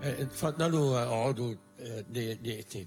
اتفضلوا اقعدوا دقي- دقيقتين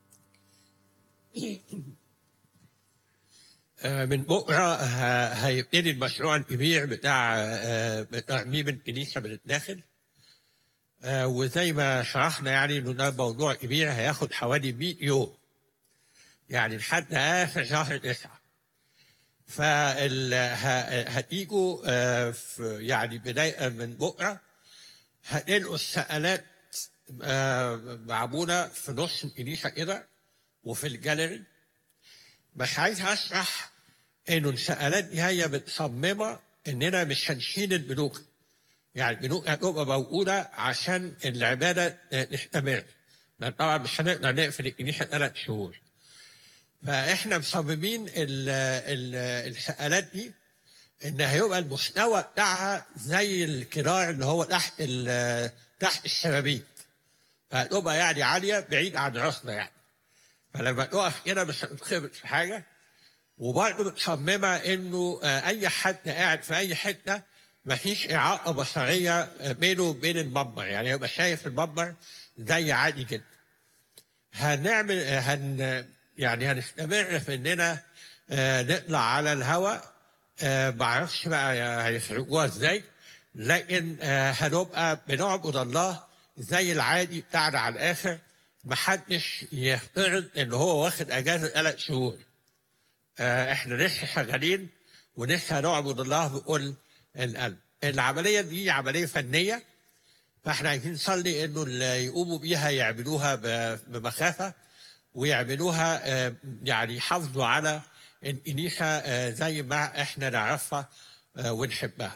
آه، من بكره ه- هيبتدي المشروع الكبير بتاع آه، ترميم الكنيسه من الداخل آه، وزي ما شرحنا يعني انه ده موضوع كبير هياخد حوالي 100 يوم يعني لحد اخر شهر تسعه فال ه- هتيجوا آه، في يعني بدايه من بكره هتلقوا السقالات آه، معموله في نص الكنيسه كده وفي الجاليري بس عايز اشرح انه السقالات دي هي متصممه اننا مش هنشيل البنوك يعني البنوك هتبقى موجوده عشان العباده آه، تستمر لان طبعا مش هنقدر نقفل الكنيسه ثلاث شهور فاحنا مصممين ال- ال- السقالات دي ان هيبقى المستوى بتاعها زي الكرار اللي هو تحت ال- تحت الشبابيك فهتبقى يعني عاليه بعيد عن راسنا يعني فلما تقف كده مش هتتخبط في حاجه وبرضه متصممه انه آه، اي حد قاعد في اي حته مفيش اعاقه بصريه آه، بينه وبين المنبر يعني يبقى شايف المنبر زي عادي جدا هنعمل آه، هن يعني هنستمر في اننا آه، نطلع على الهواء آه، معرفش بقى هيخرجوها ازاي لكن آه، هنبقى بنعبد الله زي العادي بتاعنا على الاخر محدش يفترض ان هو واخد اجازه ثلاث شهور آه، احنا لسه شغالين ولسه هنعبد الله بكل القلب العمليه دي عمليه فنيه فاحنا عايزين نصلي انه اللي يقوموا بيها يعملوها ب- بمخافه ويعملوها آه، يعني يحافظوا على الكنيسه آه، زي ما احنا نعرفها آه، ونحبها